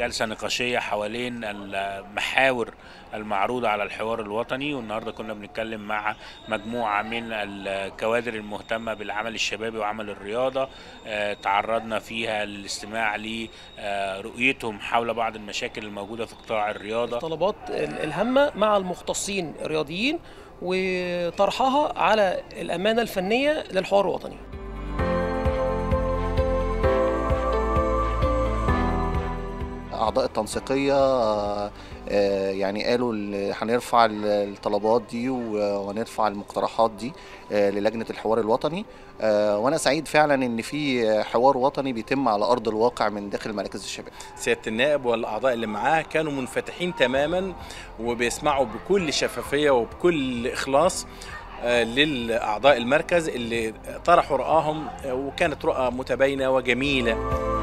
جلسة نقاشية حوالين المحاور المعروضة على الحوار الوطني والنهاردة كنا بنتكلم مع مجموعة من الكوادر المهتمة بالعمل الشبابي وعمل الرياضة آه، تعرضنا فيها للاستماع لرؤيتهم حول بعض المشاكل الموجودة في قطاع الرياضة الطلبات ال- الهامة مع المختصين الرياضيين وطرحها على الأمانة الفنية للحوار الوطني أعضاء التنسيقية آه، آه، يعني قالوا ال- هنرفع ال- الطلبات دي و- وهنرفع المقترحات دي آه، للجنة الحوار الوطني آه، وأنا سعيد فعلا إن في حوار وطني بيتم على أرض الواقع من داخل مراكز الشباب سياده النائب والاعضاء اللي معاه كانوا منفتحين تماما وبيسمعوا بكل شفافيه وبكل اخلاص آه، للاعضاء المركز اللي طرحوا رؤاهم آه، وكانت رؤى متباينه وجميله